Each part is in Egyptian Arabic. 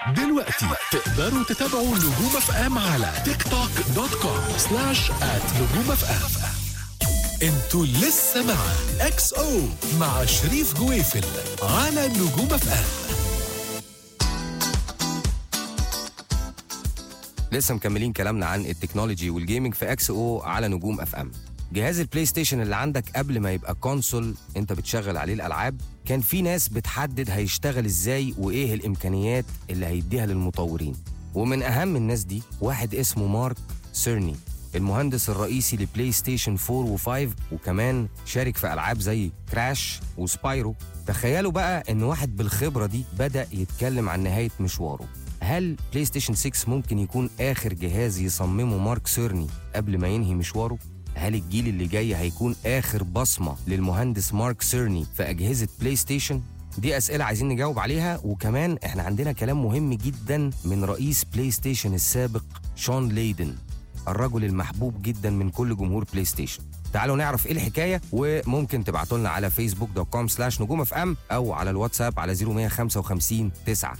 دلوقتي تقدروا تتابعوا نجوم اف ام على تيك توك دوت كوم سلاش ات نجوم اف ام انتوا لسه مع اكس او مع شريف جويفل على نجوم اف ام لسه مكملين كلامنا عن التكنولوجي والجيمنج في اكس او على نجوم اف ام جهاز البلاي ستيشن اللي عندك قبل ما يبقى كونسول انت بتشغل عليه الالعاب كان في ناس بتحدد هيشتغل ازاي وايه الامكانيات اللي هيديها للمطورين ومن اهم الناس دي واحد اسمه مارك سيرني المهندس الرئيسي لبلاي ستيشن 4 و5 وكمان شارك في العاب زي كراش وسبايرو تخيلوا بقى ان واحد بالخبره دي بدا يتكلم عن نهايه مشواره هل بلاي ستيشن 6 ممكن يكون اخر جهاز يصممه مارك سيرني قبل ما ينهي مشواره هل الجيل اللي جاي هيكون اخر بصمه للمهندس مارك سيرني في اجهزه بلاي ستيشن دي اسئله عايزين نجاوب عليها وكمان احنا عندنا كلام مهم جدا من رئيس بلاي ستيشن السابق شون ليدن الرجل المحبوب جدا من كل جمهور بلاي ستيشن تعالوا نعرف ايه الحكايه وممكن تبعتوا لنا على فيسبوك دوت كوم سلاش نجوم اف ام او على الواتساب على 0155 9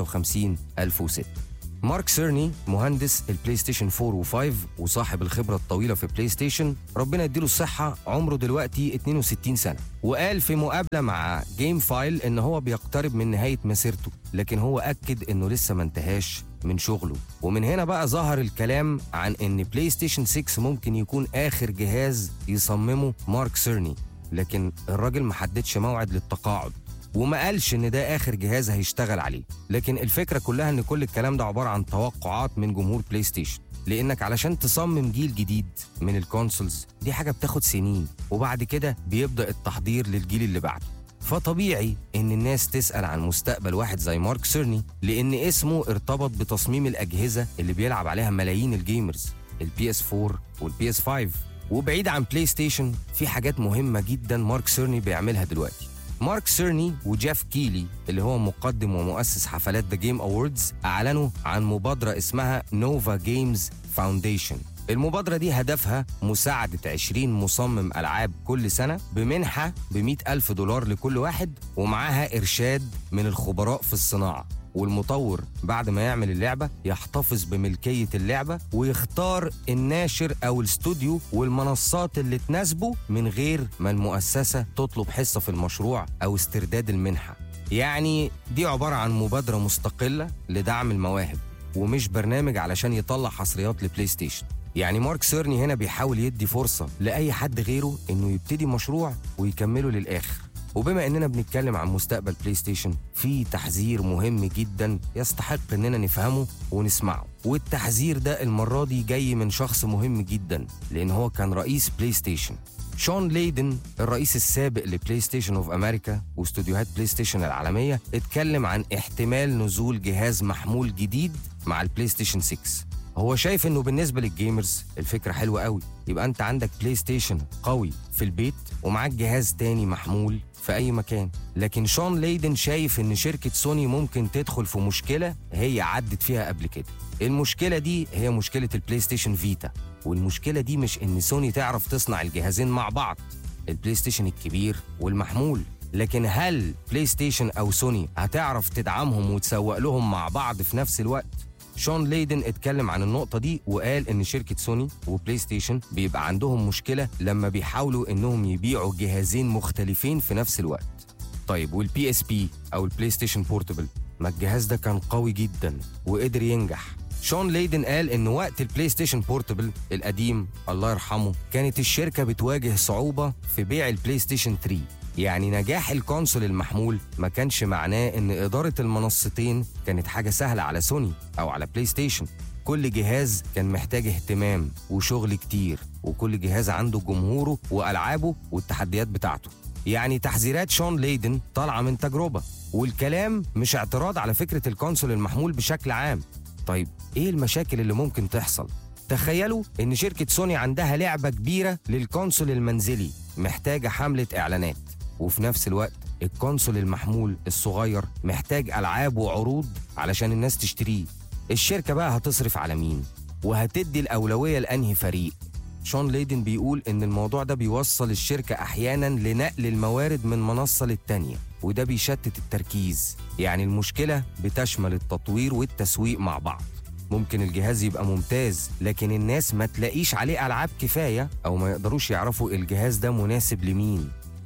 55 1006 مارك سيرني مهندس البلاي ستيشن 4 و5 وصاحب الخبرة الطويلة في بلاي ستيشن ربنا يديله الصحة عمره دلوقتي 62 سنة وقال في مقابلة مع جيم فايل ان هو بيقترب من نهاية مسيرته لكن هو أكد انه لسه ما انتهاش من شغله ومن هنا بقى ظهر الكلام عن ان بلاي ستيشن 6 ممكن يكون آخر جهاز يصممه مارك سيرني لكن الراجل ما حددش موعد للتقاعد وما قالش ان ده اخر جهاز هيشتغل عليه لكن الفكره كلها ان كل الكلام ده عباره عن توقعات من جمهور بلاي ستيشن لانك علشان تصمم جيل جديد من الكونسولز دي حاجه بتاخد سنين وبعد كده بيبدا التحضير للجيل اللي بعده فطبيعي ان الناس تسال عن مستقبل واحد زي مارك سيرني لان اسمه ارتبط بتصميم الاجهزه اللي بيلعب عليها ملايين الجيمرز البي اس 4 والبي اس 5 وبعيد عن بلاي ستيشن في حاجات مهمه جدا مارك سيرني بيعملها دلوقتي مارك سيرني وجيف كيلي اللي هو مقدم ومؤسس حفلات ذا جيم اووردز اعلنوا عن مبادره اسمها نوفا جيمز فاونديشن المبادرة دي هدفها مساعدة 20 مصمم ألعاب كل سنة بمنحة ب ألف دولار لكل واحد ومعاها إرشاد من الخبراء في الصناعة والمطور بعد ما يعمل اللعبة يحتفظ بملكية اللعبة ويختار الناشر أو الاستوديو والمنصات اللي تناسبه من غير ما المؤسسة تطلب حصة في المشروع أو استرداد المنحة يعني دي عبارة عن مبادرة مستقلة لدعم المواهب ومش برنامج علشان يطلع حصريات لبلاي ستيشن يعني مارك سيرني هنا بيحاول يدي فرصة لأي حد غيره إنه يبتدي مشروع ويكمله للآخر وبما اننا بنتكلم عن مستقبل بلاي ستيشن في تحذير مهم جدا يستحق اننا نفهمه ونسمعه والتحذير ده المره دي جاي من شخص مهم جدا لان هو كان رئيس بلاي ستيشن شون ليدن الرئيس السابق لبلاي ستيشن اوف امريكا واستوديوهات بلاي ستيشن العالميه اتكلم عن احتمال نزول جهاز محمول جديد مع البلاي ستيشن 6 هو شايف انه بالنسبه للجيمرز الفكره حلوه قوي يبقى انت عندك بلاي ستيشن قوي في البيت ومعاك جهاز تاني محمول في اي مكان لكن شون ليدن شايف ان شركه سوني ممكن تدخل في مشكله هي عدت فيها قبل كده المشكله دي هي مشكله البلاي ستيشن فيتا والمشكله دي مش ان سوني تعرف تصنع الجهازين مع بعض البلاي ستيشن الكبير والمحمول لكن هل بلاي ستيشن او سوني هتعرف تدعمهم وتسوق لهم مع بعض في نفس الوقت شون ليدن اتكلم عن النقطة دي وقال إن شركة سوني وبلاي ستيشن بيبقى عندهم مشكلة لما بيحاولوا إنهم يبيعوا جهازين مختلفين في نفس الوقت. طيب والبي اس بي أو البلاي ستيشن بورتبل ما الجهاز ده كان قوي جدا وقدر ينجح. شون ليدن قال إن وقت البلاي ستيشن بورتبل القديم الله يرحمه كانت الشركة بتواجه صعوبة في بيع البلاي ستيشن 3 يعني نجاح الكونسول المحمول ما كانش معناه ان اداره المنصتين كانت حاجه سهله على سوني او على بلاي ستيشن كل جهاز كان محتاج اهتمام وشغل كتير وكل جهاز عنده جمهوره والعابه والتحديات بتاعته يعني تحذيرات شون ليدن طالعه من تجربه والكلام مش اعتراض على فكره الكونسول المحمول بشكل عام طيب ايه المشاكل اللي ممكن تحصل تخيلوا ان شركه سوني عندها لعبه كبيره للكونسول المنزلي محتاجه حمله اعلانات وفي نفس الوقت الكونسول المحمول الصغير محتاج ألعاب وعروض علشان الناس تشتريه الشركة بقى هتصرف على مين وهتدي الأولوية لأنهي فريق شون ليدن بيقول إن الموضوع ده بيوصل الشركة أحيانا لنقل الموارد من منصة للتانية وده بيشتت التركيز يعني المشكلة بتشمل التطوير والتسويق مع بعض ممكن الجهاز يبقى ممتاز لكن الناس ما تلاقيش عليه ألعاب كفاية أو ما يقدروش يعرفوا الجهاز ده مناسب لمين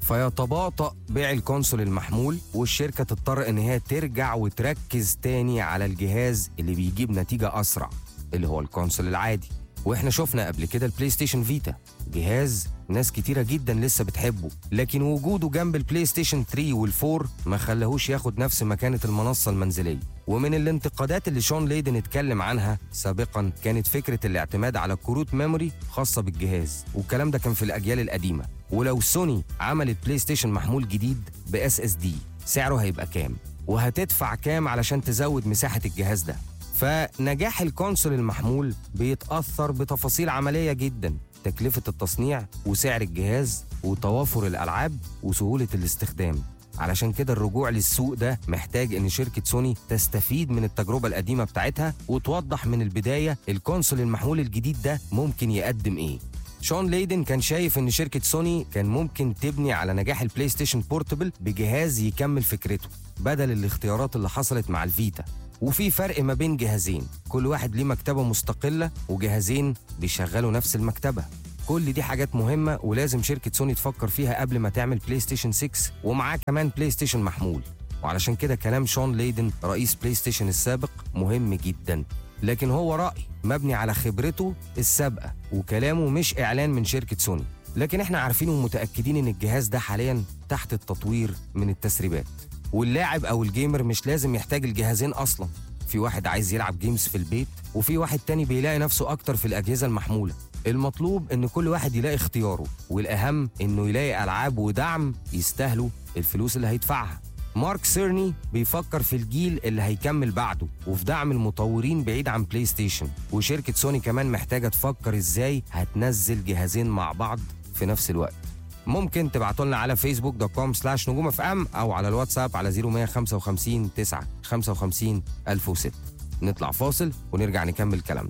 فيتباطأ بيع الكونسول المحمول والشركة تضطر إن هي ترجع وتركز تاني على الجهاز اللي بيجيب نتيجة أسرع اللي هو الكونسول العادي واحنا شفنا قبل كده البلاي ستيشن فيتا جهاز ناس كتيرة جدا لسه بتحبه لكن وجوده جنب البلاي ستيشن 3 والفور ما خلاهوش ياخد نفس مكانة المنصة المنزلية ومن الانتقادات اللي شون ليدن اتكلم عنها سابقا كانت فكرة الاعتماد على كروت ميموري خاصة بالجهاز والكلام ده كان في الأجيال القديمة ولو سوني عملت بلاي ستيشن محمول جديد باس اس دي سعره هيبقى كام وهتدفع كام علشان تزود مساحة الجهاز ده فنجاح الكونسول المحمول بيتأثر بتفاصيل عملية جدا تكلفة التصنيع وسعر الجهاز وتوافر الألعاب وسهولة الاستخدام علشان كده الرجوع للسوق ده محتاج ان شركة سوني تستفيد من التجربة القديمة بتاعتها وتوضح من البداية الكونسول المحمول الجديد ده ممكن يقدم ايه شون ليدن كان شايف ان شركة سوني كان ممكن تبني على نجاح البلاي ستيشن بورتبل بجهاز يكمل فكرته بدل الاختيارات اللي حصلت مع الفيتا وفي فرق ما بين جهازين كل واحد ليه مكتبة مستقلة وجهازين بيشغلوا نفس المكتبة كل دي حاجات مهمة ولازم شركة سوني تفكر فيها قبل ما تعمل بلاي ستيشن 6 ومعاه كمان بلاي ستيشن محمول وعلشان كده كلام شون ليدن رئيس بلاي ستيشن السابق مهم جدا لكن هو رأي مبني على خبرته السابقة وكلامه مش إعلان من شركة سوني لكن احنا عارفين ومتأكدين ان الجهاز ده حاليا تحت التطوير من التسريبات واللاعب او الجيمر مش لازم يحتاج الجهازين اصلا في واحد عايز يلعب جيمز في البيت وفي واحد تاني بيلاقي نفسه اكتر في الاجهزه المحموله المطلوب ان كل واحد يلاقي اختياره والاهم انه يلاقي العاب ودعم يستاهلوا الفلوس اللي هيدفعها مارك سيرني بيفكر في الجيل اللي هيكمل بعده وفي دعم المطورين بعيد عن بلاي ستيشن وشركة سوني كمان محتاجة تفكر ازاي هتنزل جهازين مع بعض في نفس الوقت ممكن تبعتوا لنا على فيسبوك دوت كوم سلاش نجوم اف ام او على الواتساب على 0155 9 55 1006 نطلع فاصل ونرجع نكمل كلامنا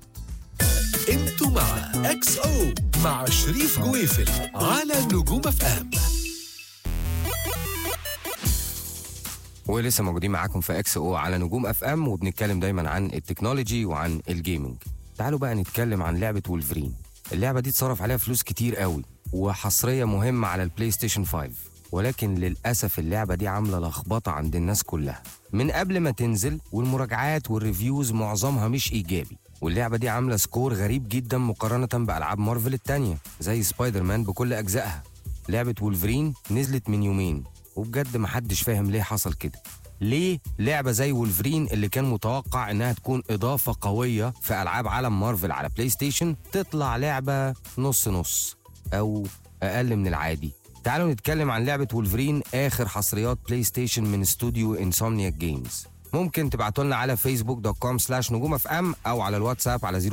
انتوا مع اكس او مع شريف جويفل على نجوم اف ام ولسه موجودين معاكم في اكس او على نجوم اف ام وبنتكلم دايما عن التكنولوجي وعن الجيمنج تعالوا بقى نتكلم عن لعبه وولفرين اللعبه دي اتصرف عليها فلوس كتير قوي وحصريه مهمه على البلاي ستيشن 5 ولكن للاسف اللعبه دي عامله لخبطه عند الناس كلها من قبل ما تنزل والمراجعات والريفيوز معظمها مش ايجابي واللعبه دي عامله سكور غريب جدا مقارنه بالعاب مارفل التانية زي سبايدر مان بكل اجزائها لعبه وولفرين نزلت من يومين وبجد محدش فاهم ليه حصل كده ليه لعبه زي وولفرين اللي كان متوقع انها تكون اضافه قويه في العاب عالم مارفل على بلاي ستيشن تطلع لعبه نص نص او اقل من العادي تعالوا نتكلم عن لعبه وولفرين اخر حصريات بلاي ستيشن من استوديو انسومنياك جيمز ممكن تبعتوا لنا على فيسبوك دوت كوم سلاش نجوم اف ام او على الواتساب على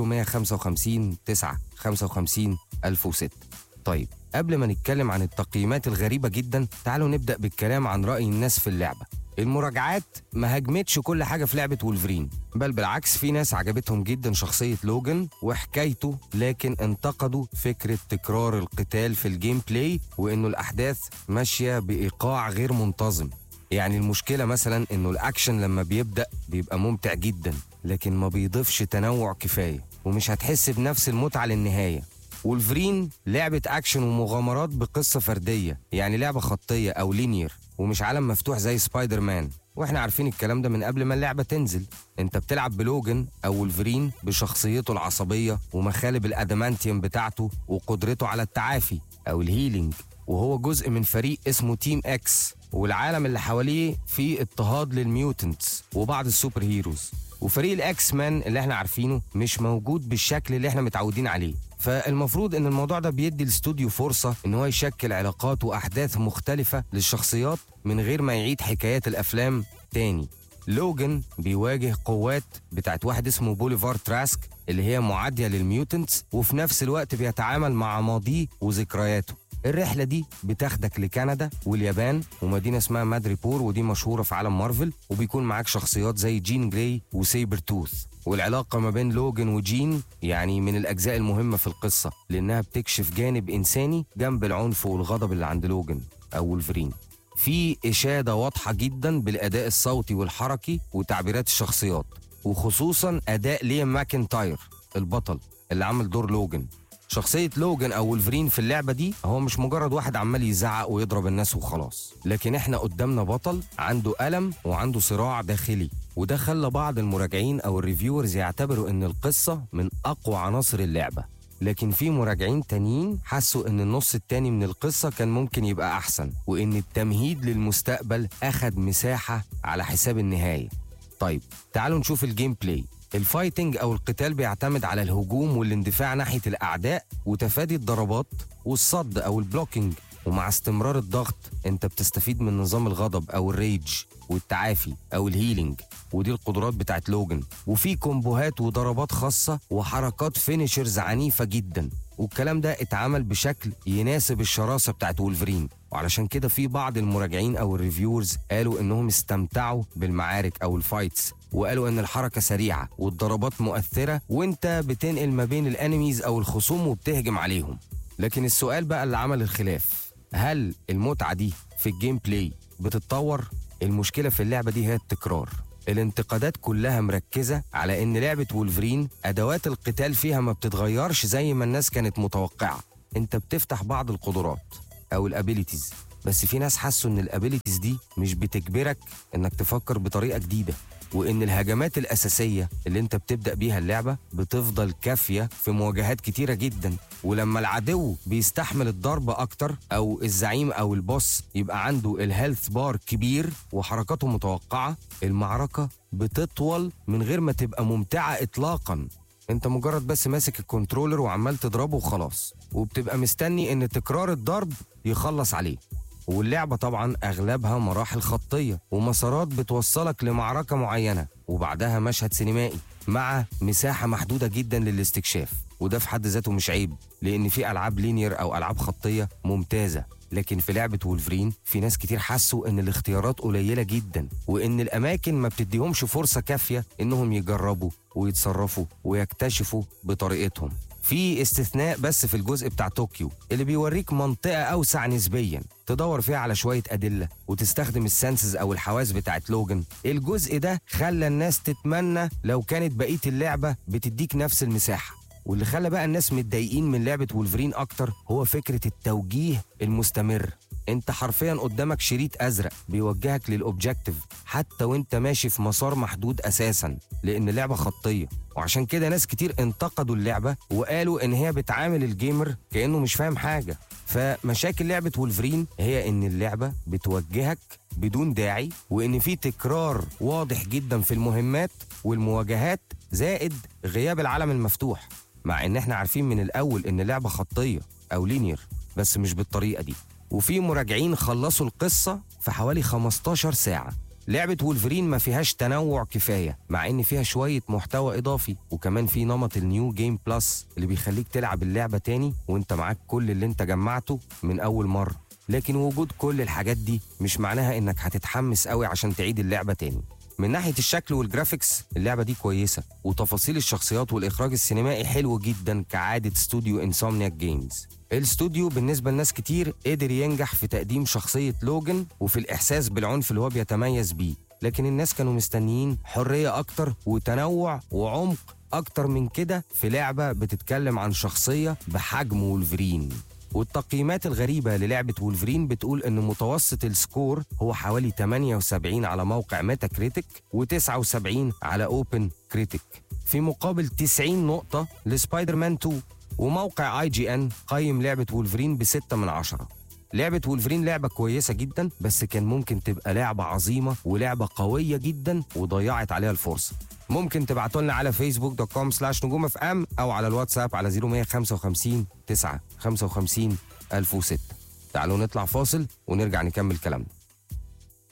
0155 9 55 1006 طيب قبل ما نتكلم عن التقييمات الغريبة جدا تعالوا نبدأ بالكلام عن رأي الناس في اللعبة المراجعات ما هاجمتش كل حاجة في لعبة وولفرين بل بالعكس في ناس عجبتهم جدا شخصية لوجن وحكايته لكن انتقدوا فكرة تكرار القتال في الجيم بلاي وانه الأحداث ماشية بإيقاع غير منتظم يعني المشكلة مثلا انه الأكشن لما بيبدأ بيبقى ممتع جدا لكن ما بيضيفش تنوع كفاية ومش هتحس بنفس المتعة للنهاية وولفرين لعبة أكشن ومغامرات بقصة فردية يعني لعبة خطية أو لينير ومش عالم مفتوح زي سبايدر مان واحنا عارفين الكلام ده من قبل ما اللعبة تنزل انت بتلعب بلوجن او ولفرين بشخصيته العصبية ومخالب الادمانتيوم بتاعته وقدرته على التعافي او الهيلينج وهو جزء من فريق اسمه تيم اكس والعالم اللي حواليه فيه اضطهاد للميوتنتس وبعض السوبر هيروز وفريق الاكس مان اللي احنا عارفينه مش موجود بالشكل اللي احنا متعودين عليه فالمفروض ان الموضوع ده بيدي الاستوديو فرصه ان هو يشكل علاقات واحداث مختلفه للشخصيات من غير ما يعيد حكايات الافلام تاني لوجن بيواجه قوات بتاعت واحد اسمه بوليفار تراسك اللي هي معادية للميوتنتس وفي نفس الوقت بيتعامل مع ماضيه وذكرياته الرحلة دي بتاخدك لكندا واليابان ومدينة اسمها مادريبور ودي مشهورة في عالم مارفل وبيكون معاك شخصيات زي جين جراي وسيبر توث والعلاقة ما بين لوجن وجين يعني من الأجزاء المهمة في القصة لأنها بتكشف جانب إنساني جنب العنف والغضب اللي عند لوجن أو ولفرين في اشاده واضحه جدا بالاداء الصوتي والحركي وتعبيرات الشخصيات وخصوصا اداء ليام ماكنتاير البطل اللي عمل دور لوجن شخصية لوجان أو ولفرين في اللعبة دي هو مش مجرد واحد عمال يزعق ويضرب الناس وخلاص لكن احنا قدامنا بطل عنده ألم وعنده صراع داخلي وده خلى بعض المراجعين أو الريفيورز يعتبروا إن القصة من أقوى عناصر اللعبة لكن في مراجعين تانيين حسوا إن النص التاني من القصة كان ممكن يبقى أحسن وإن التمهيد للمستقبل أخد مساحة على حساب النهاية طيب تعالوا نشوف الجيم بلاي الفايتنج او القتال بيعتمد على الهجوم والاندفاع ناحيه الاعداء وتفادي الضربات والصد او البلوكينج ومع استمرار الضغط انت بتستفيد من نظام الغضب او الريج والتعافي او الهيلينج ودي القدرات بتاعت لوجن وفي كومبوهات وضربات خاصه وحركات فينيشرز عنيفه جدا والكلام ده اتعمل بشكل يناسب الشراسه بتاعت وولفرين وعلشان كده في بعض المراجعين او الريفيورز قالوا انهم استمتعوا بالمعارك او الفايتس وقالوا ان الحركه سريعه والضربات مؤثره وانت بتنقل ما بين الانميز او الخصوم وبتهجم عليهم لكن السؤال بقى اللي عمل الخلاف هل المتعه دي في الجيم بلاي بتتطور المشكله في اللعبه دي هي التكرار الانتقادات كلها مركزة على إن لعبة وولفرين أدوات القتال فيها ما بتتغيرش زي ما الناس كانت متوقعة أنت بتفتح بعض القدرات أو الابيليتيز بس في ناس حسوا إن الابيليتيز دي مش بتجبرك إنك تفكر بطريقة جديدة وإن الهجمات الأساسية اللي أنت بتبدأ بيها اللعبة بتفضل كافية في مواجهات كتيرة جدا ولما العدو بيستحمل الضربة أكتر أو الزعيم أو البوس يبقى عنده الهيلث بار كبير وحركاته متوقعة المعركة بتطول من غير ما تبقى ممتعة إطلاقا انت مجرد بس ماسك الكنترولر وعمال تضربه وخلاص وبتبقى مستني ان تكرار الضرب يخلص عليه واللعبة طبعا أغلبها مراحل خطية ومسارات بتوصلك لمعركة معينة وبعدها مشهد سينمائي مع مساحة محدودة جدا للاستكشاف وده في حد ذاته مش عيب لأن في ألعاب لينير أو ألعاب خطية ممتازة لكن في لعبة وولفرين في ناس كتير حسوا إن الاختيارات قليلة جدا وإن الأماكن ما بتديهمش فرصة كافية إنهم يجربوا ويتصرفوا ويكتشفوا بطريقتهم في استثناء بس في الجزء بتاع طوكيو اللي بيوريك منطقة أوسع نسبيا تدور فيها على شوية أدلة وتستخدم السنسز أو الحواس بتاعت لوجن الجزء ده خلى الناس تتمنى لو كانت بقية اللعبة بتديك نفس المساحة واللي خلى بقى الناس متضايقين من لعبة وولفرين أكتر هو فكرة التوجيه المستمر انت حرفيا قدامك شريط ازرق بيوجهك للاوبجكتيف حتى وانت ماشي في مسار محدود اساسا لان اللعبه خطيه وعشان كده ناس كتير انتقدوا اللعبه وقالوا ان هي بتعامل الجيمر كانه مش فاهم حاجه فمشاكل لعبه وولفرين هي ان اللعبه بتوجهك بدون داعي وان في تكرار واضح جدا في المهمات والمواجهات زائد غياب العالم المفتوح مع ان احنا عارفين من الاول ان اللعبه خطيه او لينير بس مش بالطريقه دي وفي مراجعين خلصوا القصة في حوالي 15 ساعة لعبة وولفرين ما فيهاش تنوع كفاية مع ان فيها شوية محتوى اضافي وكمان في نمط النيو جيم بلس اللي بيخليك تلعب اللعبة تاني وانت معاك كل اللي انت جمعته من اول مرة لكن وجود كل الحاجات دي مش معناها انك هتتحمس قوي عشان تعيد اللعبة تاني من ناحية الشكل والجرافيكس اللعبة دي كويسة وتفاصيل الشخصيات والإخراج السينمائي حلو جدا كعادة استوديو انسومنياك جيمز الاستوديو بالنسبة لناس كتير قدر ينجح في تقديم شخصية لوجن وفي الإحساس بالعنف اللي هو بيتميز بيه لكن الناس كانوا مستنيين حرية أكتر وتنوع وعمق أكتر من كده في لعبة بتتكلم عن شخصية بحجم وولفرين والتقييمات الغريبة للعبة وولفرين بتقول إن متوسط السكور هو حوالي 78 على موقع ميتا كريتيك و79 على أوبن كريتيك في مقابل 90 نقطة لسبايدر مان 2 وموقع اي جي ان قيم لعبة وولفرين بستة من عشرة لعبة وولفرين لعبة كويسة جدا بس كان ممكن تبقى لعبة عظيمة ولعبة قوية جدا وضيعت عليها الفرصة ممكن تبعتوا لنا على فيسبوك دوت كوم سلاش نجوم اف ام او على الواتساب على 0155 9 55 1006 تعالوا نطلع فاصل ونرجع نكمل كلامنا